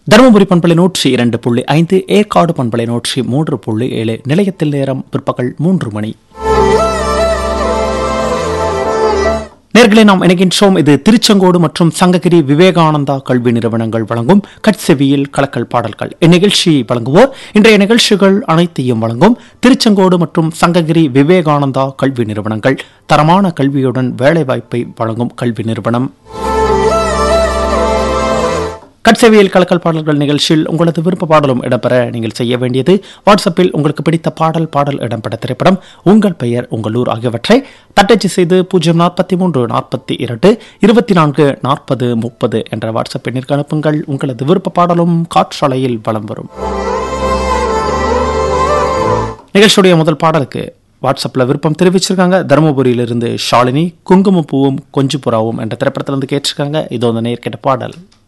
தருமபுரி பண்பலை நூற்றி இரண்டு புள்ளி ஐந்து ஏற்காடு பண்பலை நூற்றி மூன்று புள்ளி ஏழு நிலையத்தில் நேரம் பிற்பகல் மூன்று மணி நேர்களை நாம் இணைகின்றோம் இது திருச்செங்கோடு மற்றும் சங்ககிரி விவேகானந்தா கல்வி நிறுவனங்கள் வழங்கும் கட்செவியில் கலக்கல் பாடல்கள் இந்நிகழ்ச்சியை வழங்குவோர் இன்றைய நிகழ்ச்சிகள் அனைத்தையும் வழங்கும் திருச்செங்கோடு மற்றும் சங்ககிரி விவேகானந்தா கல்வி நிறுவனங்கள் தரமான கல்வியுடன் வேலைவாய்ப்பை வழங்கும் கல்வி நிறுவனம் கட்சேவியல் கலக்கல் பாடல்கள் நிகழ்ச்சியில் உங்களது விருப்ப பாடலும் இடம்பெற நீங்கள் செய்ய வேண்டியது வாட்ஸ்அப்பில் உங்களுக்கு பிடித்த பாடல் பாடல் இடம்பெற்ற திரைப்படம் உங்கள் பெயர் உங்கள் ஊர் ஆகியவற்றை தட்டச்சு செய்து பூஜ்ஜியம் நாற்பத்தி மூன்று நாற்பத்தி இரண்டு இருபத்தி நான்கு நாற்பது முப்பது என்ற வாட்ஸ்அப் எண்ணிற்கு அனுப்புங்கள் உங்களது விருப்ப பாடலும் காற்றாலையில் வலம் வரும் நிகழ்ச்சியுடைய முதல் பாடலுக்கு வாட்ஸ்அப்பில் விருப்பம் தெரிவிச்சிருக்காங்க தருமபுரியிலிருந்து ஷாலினி குங்குமப்பூவும் கொஞ்சு புறாவும் என்ற திரைப்படத்திலிருந்து கேட்டிருக்காங்க இது வந்து நேர் கேட்ட பாடல்